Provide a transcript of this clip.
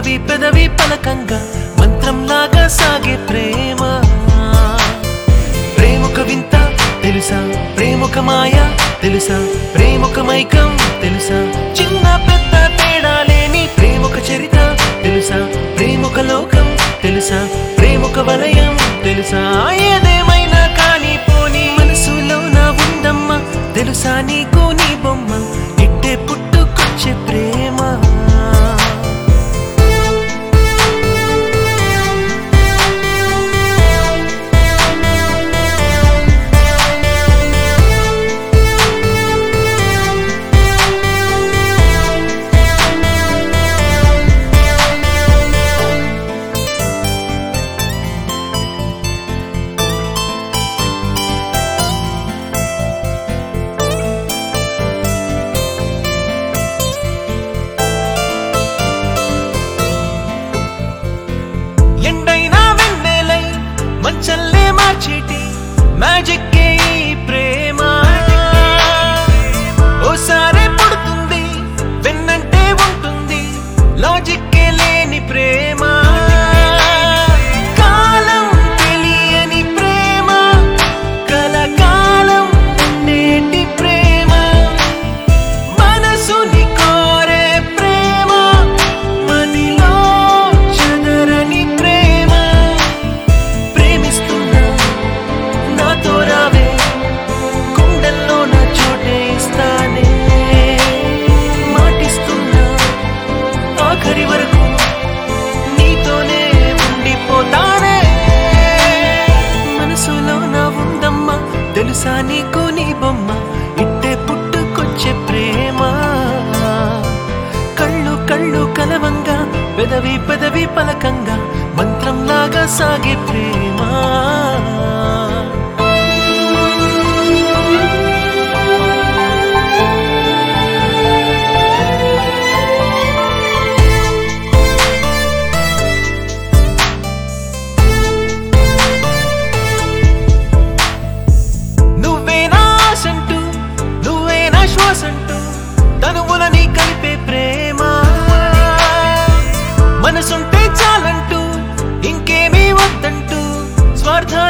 పెదవి పెదవి పలకంగా మంత్రంలాగా సాగే ప్రేమ ప్రేమొక వింత తెలుసా ప్రేమొక మాయ తెలుసా ప్రేమొక మైకం తెలుసా చిన్న పెద్ద తేడా లేని ప్రేమొక చరిత తెలుసా ప్రేమొక లోకం తెలుసా ప్రేమొక వలయం తెలుసా ఏదేమైనా కానీ పోని మనసులో నా ఉందమ్మా తెలుసా నీకు నీ బొమ్మ ఇట్టే పుట్టుకొచ్చే ప్రేమ ఎండైనా వెన్నెలై మంచల్లే మార్చేటి మ్యాజిక్ ఈ ప్రేమ ఓసారే పుడుతుంది వెన్నంటే ఉంటుంది లాజిక్కే లేని ప్రేమ కాలం తెలియని ప్రేమ కలకాలం ఉండేటి ప్రేమ మనసుని కోరే ప్రేమ మదిలో చెదరని ప్రేమ ప్రేమిస్తున్నా నాతో రావే గుండెల్లో నా చోటే ఇస్తానే మాటిస్తున్నా ఆఖరి వరకు నీతోనే ఉండిపోతానే మనసులో నా ఉందమ్మా తెలుసా నీకు నీ బొమ్మ ఇట్టే పుట్టుకొచ్చే ప్రేమ కళ్ళు కళ్ళు కలవంగా పెదవి పెదవి పలకంగా మంత్రంలాగా సాగే ప్రేమ నువ్వే నా ఆశంటూ నువ్వే నా శ్వాసంటూ తనువులని కలిపే ప్రేమ మనసుంటే చాలంటూ ఇంకేమీ వద్దంటూ స్వార్థాల